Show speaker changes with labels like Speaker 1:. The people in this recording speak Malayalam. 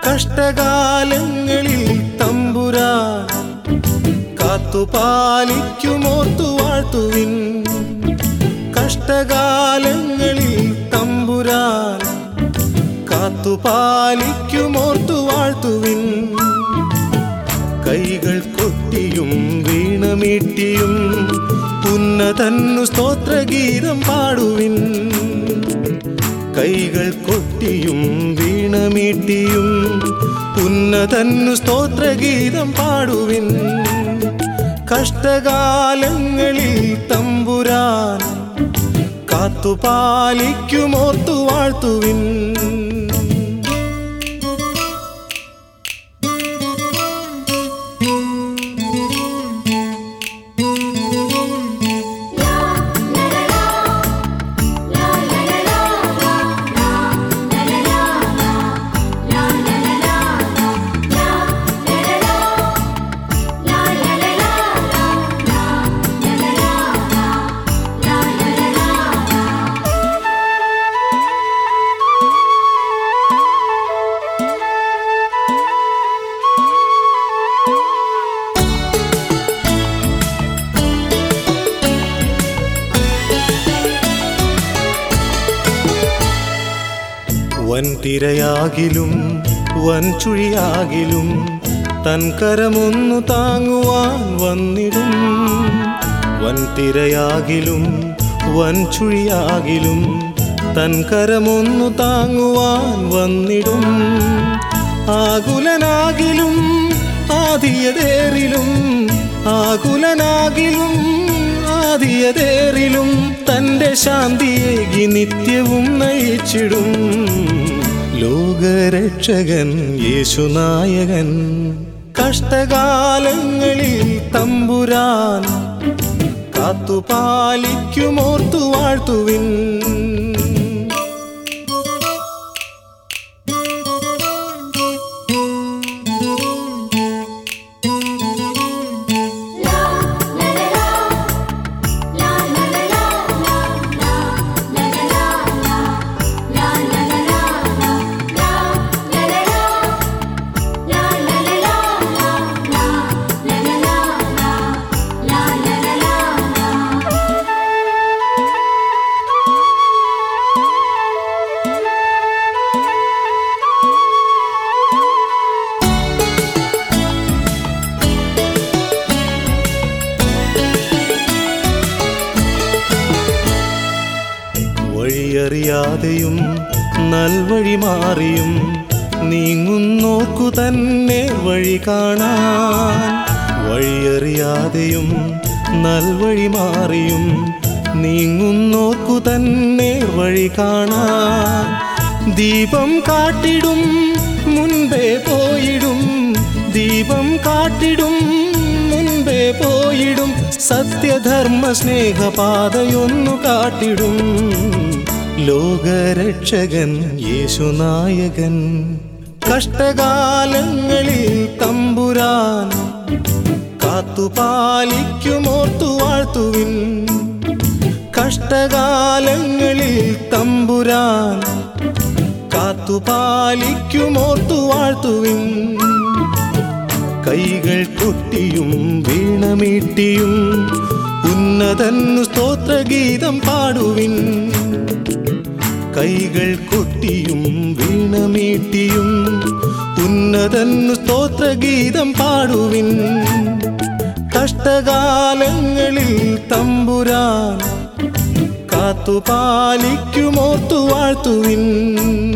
Speaker 1: കഷ്ടകാലങ്ങളിൽ തമ്പുരാൻ കാത്തുപാലിക്കുമോർത്തു വാഴ്ത്തുവിൻ കഷ്ടകാലങ്ങളിൽ തമ്പുരാൻ കാത്തുപാലിക്കുമോർത്തു വാഴ്ത്തുവിൻ കൈകൾ കൊട്ടിയും വീണമീട്ടിയും ഉന്നതന്നു സ്തോത്രഗീതം പാടുവിൻ കൈകൾ കൊട്ടിയും വീണമീട്ടിയും ഉന്നതന്നു സ്തോത്രഗീതം പാടുവിൻ കഷ്ടകാലങ്ങളിൽ തമ്പുരാൻ കാത്തുപാലിക്കുമോർത്തു വാഴ്ത്തുവിൻ വൻതിരയാകിലും വൻചുഴിയാകിലും തൻ കരമൊന്നു താങ്ങുവാൻ വന്നിടും വൻതിരയാകിലും വൻചുഴിയാകിലും തൻ കരമൊന്നു താങ്ങുവാൻ വന്നിടും ആകുലനാകിലും ആദിയതേറിലും ആകുലനാകിലും ആദിയതേറിലും തൻ്റെ ശാന്തിയേകി നിത്യവും നയിച്ചിടും ലോകരക്ഷകൻ യേശുനായകൻ കഷ്ടകാലങ്ങളിൽ തമ്പുരാൻ കാത്തുപാലിക്കുമോർത്തു വാഴ്ത്തുവിൻ വഴിയറിയാതെയും നൽവഴി മാറിയും നീങ്ങുന്നോർക്കു തന്നെ വഴി കാണാൻ വഴിയറിയാതെയും നൽവഴി മാറിയും നീങ്ങുന്നോർക്കു തന്നെ വഴി കാണാൻ ദീപം കാട്ടിടും മുൻപേ പോയിടും ദീപം കാട്ടിടും മുൻപേ പോയിടും സത്യധർമ്മ സ്നേഹപാതയൊന്നു കാട്ടിടും ലോകരക്ഷകൻ യേശുനായകൻ കഷ്ടകാലങ്ങളിൽ തമ്പുരാൻ കാത്തുപാലിക്കുമോർത്തു വാഴ്ത്തുവിൻ കഷ്ടകാലങ്ങളിൽ തമ്പുരാൻ കാത്തുപാലിക്കുമോർത്തു വാഴ്ത്തുവിൻ കൈകൾ കൊട്ടിയും വീണമീട്ടിയും ഉന്നതന്നു സ്തോത്രഗീതം പാടുവിൻ കൈകൾ കൊട്ടിയും വീണമീട്ടിയും ഉന്നതന്നു സ്തോത്രഗീതം പാടുവിൻ കഷ്ടകാലങ്ങളിൽ തമ്പുരാൻ കാത്തുപാലിക്കുമോർത്തു വാഴ്ത്തുവിൻ